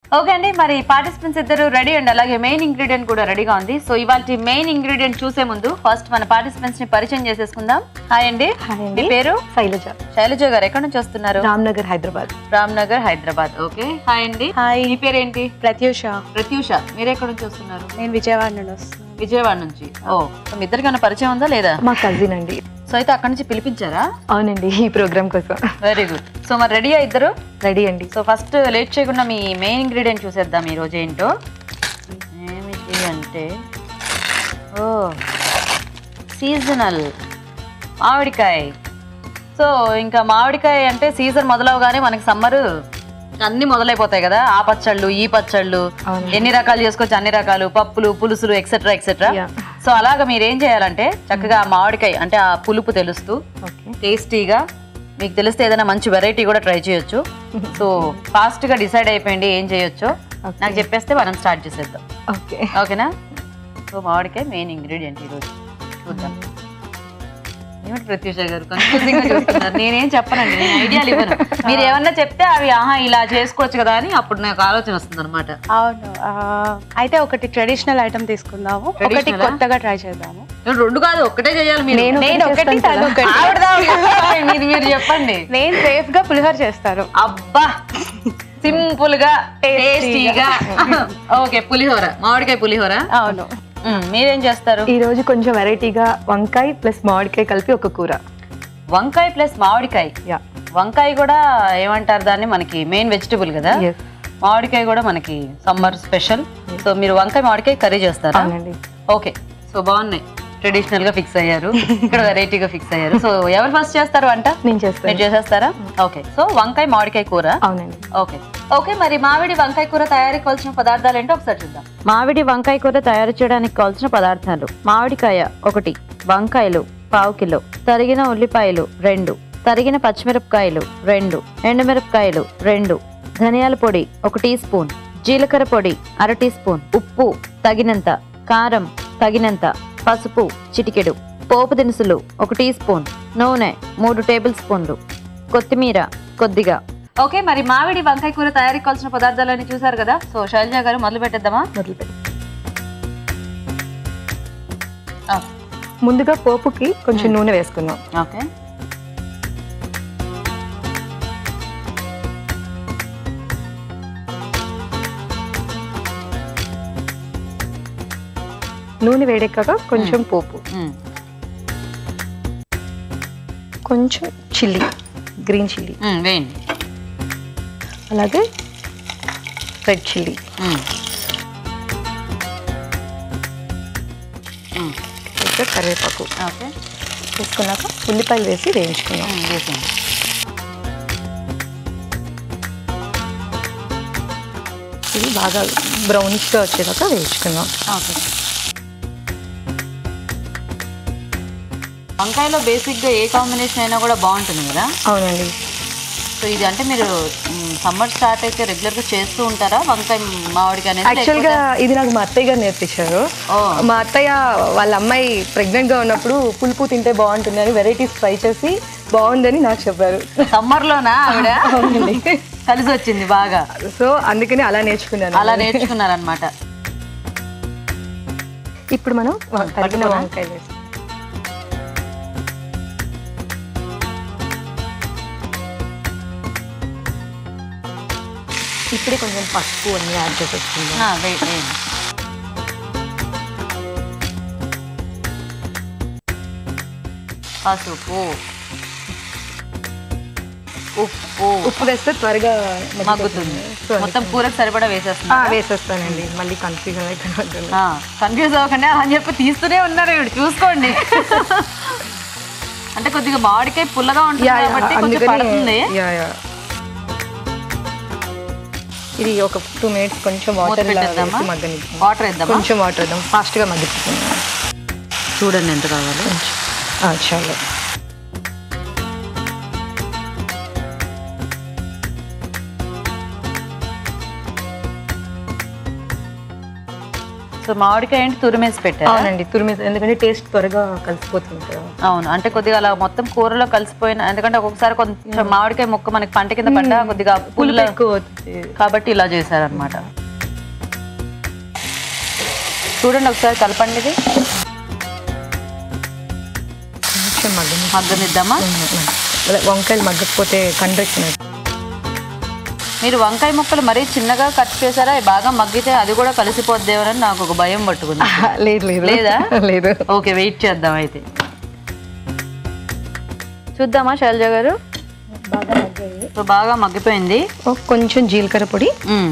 Okay అండి మరి participants ఇద్దరు రెడీ అండి అలాగే మెయిన్ ఇంగ్రీడియంట్ కూడా రెడీగా ఉంది సో ఇవాళ మెయిన్ ఇంగ్రీడియంట్ చూసే ముందు ఫస్ట్ మన పార్టిసిపెంట్స్ ని పరిచయం చేసేసుకుందాం హాయ్ అండి హాయ్ మీ అండి పేరు శైలజ శైలజ గారు ఎక్కడి నుంచి వస్తున్నారు రామ్నగర్ హైదరాబాద్ రామ్ నగర్ హైదరాబాద్ ఓకే హాయ్ అండి హాయ్ మీ పేరేంటి ప్రత్యూష ప్రత్యూష మీరు ఎక్కడి నుంచి వస్తున్నారు నేను విజయవాడ నుండి వస్తున్నాను విజయవాడ నుంచి ఓ సో మీ ఇద్దరికి ఏమైనా పరిచయం ఉందా లేదా మా కజిన్ అండి సో అయితే అక్కడి నుంచి పిలిపించారా అవునండి ఈ ప్రోగ్రామ్ కోసం వెరీ గుడ్ సో మరి రెడీయా ఇద్దరు రెడీ అండి సో ఫస్ట్ లేట్ చేయకుండా మీ మెయిన్ ఇంగ్రీడియంట్ చూసేద్దాం ఈ రోజు ఏంటో ఏమిటి అంటే ఓ సీజనల్ మామిడికాయ సో ఇంకా మామిడికాయ అంటే సీజన్ మొదలవగానే మనకి సమ్మర్ అన్ని మొదలైపోతాయి కదా ఆ పచ్చళ్ళు ఈ పచ్చళ్ళు అవును. ఎన్ని రకాలు చేసుకోవచ్చు అన్ని రకాలు పప్పులు పులుసులు ఎక్సెట్రా ఎక్సెట్రా Yeah. సో అలాగా మీరు ఏం చేయాలంటే చక్కగా ఆ మామిడికాయ అంటే ఆ పులుపు తెలుస్తూ ఓకే టేస్టీగా మీకు తెలిస్తే ఏదైనా మంచి వెరైటీ కూడా ట్రై చేయొచ్చు సో ఫాస్ట్ గా డిసైడ్ అయిపోయింది ఏం చేయొచ్చో Okay. నాకు చెప్పేస్తే మనం స్టార్ట్ చేసేద్దాం ఓకే ఓకేనా సో మామిడికాయ మెయిన్ ఇంగ్రీడియంట్ ఈరోజు చూద్దాం ఏమిటి ప్రత్యూష గారు కన్ఫ్యూజింగ్ గా చూస్తున్నారు నేనేం చెప్పనండి నేను ఐడియాలు ఇవ్వను మీరు ఏమన్నా చెప్తే అవి ఆహా ఇలా చేసుకోవచ్చు కదా అని అప్పుడు నాకు ఆలోచన వస్తుంది అనమాట అవును ఆ, అయితే ఒకటి ట్రెడిషనల్ ఐటమ్ తీసుకుందాము ఒకటి Traditional ఆ? కొత్తగా ట్రై చేద్దాము రెండు కాదు ఒక్కటే చేయాలి మీరు నేను నేను ఒకటి చేస్తాను తను ఒకటి ఆవిడదా ఒకటి? మీది మీరు చెప్పండి నేను సేఫ్ గా పులిహోర చేస్తాను అబ్బా సింపుల్ గా టేస్టీగా ఓకే పులిహోర మామిడికాయ పులిహోర అవును మ్మ్, మీరేం చేస్తారు ఈ రోజు కొంచెం వెరైటీగా వంకాయ ప్లస్ మామిడికాయ కలిపి ఒక కూర వంకాయ ప్లస్ మామిడికాయ యా వంకాయ కూడా ఏమంటారు దాన్ని మనకి మెయిన్ వెజిటబుల్ కదా ఎస్ మామిడికాయ కూడా మనకి సమ్మర్ స్పెషల్ సో మీరు వంకాయ మామిడికాయ కర్రీ చేస్తారా అవునండి ఓకే సో బాగున్నాయి ట్రెడిషనల్ గా ఫిక్స్ అయ్యారు ఇక్కడ వెరైటీగా ఫిక్స్ అయ్యారు సో ఎవరు ఫస్ట్ చేస్తారు వంట నేను మీరు చేస్తాను చేసేస్తారా ఓకే సో వంకాయ మామిడికాయ కూర అవునండి ఓకే ఓకే మరి మామిడి వంకాయ కూర తయారీకి కావాల్సిన పదార్థాలు ఏంటో ఒకసారి చూద్దాం మామిడి వంకాయ కూర తయారు చేయడానికి కావాల్సిన పదార్థాలు మామిడికాయ ఒకటి వంకాయలు పావు కిలో తరిగిన ఉల్లిపాయలు రెండు తరిగిన పచ్చిమిరపకాయలు రెండు ఎండుమిరపకాయలు రెండు ధనియాల పొడి ఒక టీ స్పూన్ జీలకర్ర పొడి అర టీ స్పూన్ ఉప్పు తగినంత కారం తగినంత పసుపు చిటికెడు పోపు దినుసులు ఒక టీ స్పూన్ నూనె మూడు టేబుల్ స్పూన్లు కొత్తిమీర కొద్దిగా ఓకే మరి మామిడి వంకాయ కూర తయారీకి కావాల్సిన పదార్థాలని చూసారు కదా సో శైలజ గారు మొదలు పెట్టేద్దామా మొదలుపెట్టి ముందుగా పోపుకి కొంచెం నూనె వేసుకుందాం ఓకే నూనె వేడెక్కాక కొంచెం పోపు కొంచెం చిల్లీ గ్రీన్ చిల్లీ వేయండి అలాగే రెడ్ చిల్లీ మ్మ్. ఇంకా కరివేపాకు ఓకే వేసుకున్నాక ఉల్లిపాయలు వేసి వేయించుకుందాం మ్మ్, వేసేయండి ఇది బాగా బ్రౌనిష్గా వచ్చేదాకా వేయించుకుందాం ఓకే వంకాయలో బేసిక్గా ఏ కాంబినేషన్ అయినా కూడా బాగుంటుంది కదా అవునండి సో ఇది అంటే మీరు సమ్మర్ స్టార్ట్ అయితే రెగ్యులర్గా చేస్తూ ఉంటారా వంకాయ మామిడికాయ అనేది యాక్చువల్గా ఇది నాకు మా అత్తయ్య గారు నేర్పించారు ఓ. మా అత్తయ్య వాళ్ళ అమ్మాయి ప్రెగ్నెంట్గా ఉన్నప్పుడు పులుపు తింటే బాగుంటుంది అని వెరైటీస్ ట్రై చేసి బాగుందని నాకు చెప్పారు సమ్మర్లోనా ఆవిడ కలిసి వచ్చింది బాగా సో అందుకని అలా నేర్చుకున్నాను అలా నేర్చుకున్నారనమాట ఇప్పుడు మనం వ- తరిగిన పట్టుకోనా? వంకాయలు వేస్తాం ఇప్పుడే కొంచెం పసుపు అన్ని యాడ్ చేసేసుకుందాం వేయండి పసుపు ఉప్పు ఉప్పు వేస్తే త్వరగా మగ్గుతుంది సో మొత్తం కూరకు సరిపడా ఆ, వేసేస్తున్నా వేసేస్తానండి మళ్ళీ కన్ఫ్యూజన్ అయితే కన్ఫ్యూజ్ అవ్వకుండా అని చెప్పి తీస్తూనే ఉన్నారు ఇప్పుడు చూసుకోండి అంటే కొద్దిగా మామిడికాయ పుల్లగా ఉంటుంది కాబట్టి కొంచెం పడుతుంది ఇది ఒక టూ మినిట్స్ కొంచెం మూత వాటర్ పెట్టేద్దామా మగ్గనిద్దాం వాటర్ వేద్దామా కొంచెం వాటర్ వేద్దాం ఫాస్ట్గా మగ్గిపోతుంది చూడండి ఎంత కావాలి ఆ, చాలు సో మామిడికాయ ఏంటి తురిమేసి పెట్టారు అవునండి తురిమేసి ఎందుకంటే టేస్ట్ త్వరగా కలిసిపోతుంది కదా అవును అంటే కొద్దిగా అలా మొత్తం కూరలో కలిసిపోయిన ఎందుకంటే ఒక్కొక్కసారి కొంచెం మామిడికాయ ముక్క మనకి పంట కింద పడ్డా కొద్దిగా పులుపు పుల్ల ఎక్కువ అవుతుంది కాబట్టి ఇలా చేశారనమాట చూడండి ఒకసారి కలపండి ఇది కొంచెం మగ్గని మగ్గనిద్దామా అదే వంకాయలు మగ్గకపోతే కండ్రెక్కినట్టు మీరు వంకాయ ముక్కలు మరీ చిన్నగా కట్ చేశారా అవి బాగా మగ్గితే అది కూడా కలిసిపోద్దేమని నాకు ఒక భయం పట్టుకుంది లేదు లేదు లేదా? లేదు ఓకే వెయిట్ చేద్దాం అయితే చూద్దామా శైలజ గారు సో బాగా మగ్గిపోయింది ఓ, కొంచెం జీలకర్ర పొడి మ్మ్.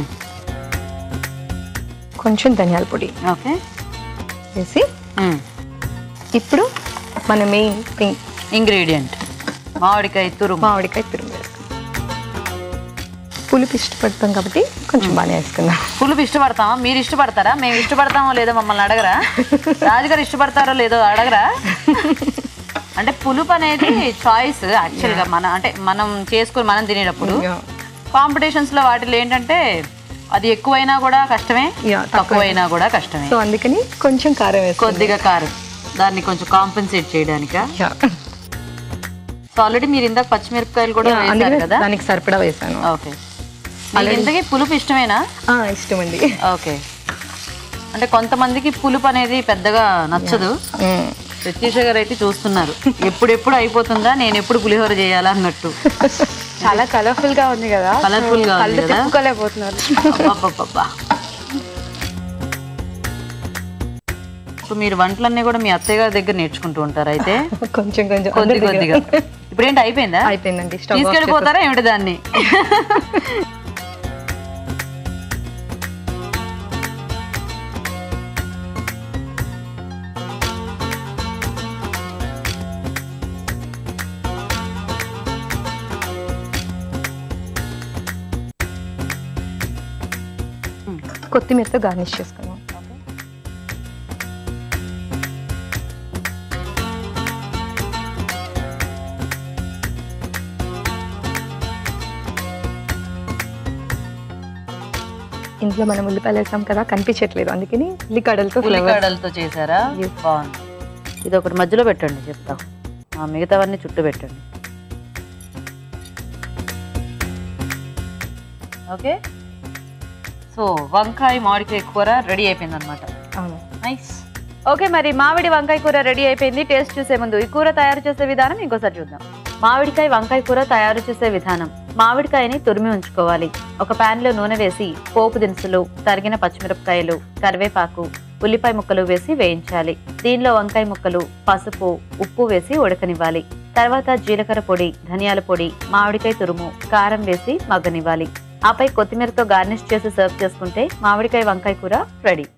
కొంచెం ధనియాల పొడి ఓకే వేసి మ్మ్. ఇప్పుడు మన మెయిన్ థింగ్ ఇంగ్రీడియంట్ మామిడికాయ తురుము మామిడికాయ తురుము వేసుకుందాం. పులుపు ఇష్టపడతాం కాబట్టి కొంచెం బాగానే వేసుకుందాం పులుపు ఇష్టపడతామా మీరు ఇష్టపడతారా మేము ఇష్టపడతామో లేదో మమ్మల్ని అడగరా రాజుగారు ఇష్టపడతారో లేదో అడగరా అంటే పులుపు అనేది చాయిస్ యాక్చువల్గా మన అంటే మనం చేసుకుని మనం తినేటప్పుడు Yeah. కాంపిటీషన్స్ లో వాటిలో ఏంటంటే అది ఎక్కువైనా కూడా కష్టమే Yeah, తక్కువైనా కూడా కష్టమే సో అందుకని కొంచెం కారం వేసుకో కొద్దిగా కారం దాన్ని కొంచెం కాంపెన్సేట్ చేయడానిక సో ఆల్రెడీ మీరు ఇందాక పచ్చిమిరపకాయలు కూడా వేశారు అందుకని కదా దానికి సరిపడా వేసాను ఓకే మీకు ఇంతకీ పులుపు ఇష్టమేనా ఆ, ఇష్టం అండి ఓకే అంటే కొంతమందికి పులుపు అనేది పెద్దగా నచ్చదు మ్మ్. ప్రత్యూష గారు అయితే చూస్తున్నారు ఎప్పుడెప్పుడు అయిపోతుందా నేను ఎప్పుడు పులిహోర చేయాలా అన్నట్టు చాలా కలర్ఫుల్ గా ఉంది కదా Colourful గా ఉంది కళ్ళు కదా? తిప్పుకోలేకపోతున్నారు అబ్బబ్బబ్బబ్బా. సో మీరు వంటలన్నీ కూడా మీ అత్తయ్య గారి దగ్గర నేర్చుకుంటూ ఉంటారు అయితే కొంచెం కొంచెం కొద్ది అందరి కొద్దిగా దగ్గర. ఇప్పుడు ఏంటి అయిపోయిందా అయిపోయిందండి స్టవ్ ఆఫ్ తీసుకెళ్ళిపోతారా ఏమిటి దాన్ని చేసేసి కొత్తిమీరతో గార్నిష్ చేసుకున్నాం ఇంట్లో మనం ఉల్లిపాయలు వేసాం కదా కనిపించట్లేదు అందుకని ఉల్లికాడలతో ఫ్లేవర్ ఉల్లికాడలతో చేశారా బాగుంది ఇది ఒకటి మధ్యలో పెట్టండి చెప్తా ఆ మిగతావన్నీ చుట్టూ పెట్టండి ఓకే సో వంకాయ మామిడికాయ కూర రెడీ అయిపోయింది అనమాట అవును నైస్ ఓకే మరి మామిడి వంకాయ కూర రెడీ అయిపోయింది టేస్ట్ చూసే ముందు ఈ కూర తయారు చేసే విధానం ఇంకోసారి చూద్దాం మామిడికాయ వంకాయ కూర తయారు చేసే విధానం మామిడికాయని తురిమి ఉంచుకోవాలి ఒక పాన్ లో నూనె వేసి పోపు దినుసులు తరిగిన పచ్చిమిరపకాయలు కరివేపాకు ఉల్లిపాయ ముక్కలు వేసి వేయించాలి దీనిలో వంకాయ ముక్కలు పసుపు ఉప్పు వేసి ఉడకనివ్వాలి తర్వాత జీలకర్ర పొడి ధనియాల పొడి మామిడికాయ తురుము కారం వేసి మగ్గనివ్వాలి ఆపై కొత్తిమీరతో గార్నిష్ చేసి సర్వ్ చేసుకుంటే మామిడికాయ వంకాయ కూర రెడీ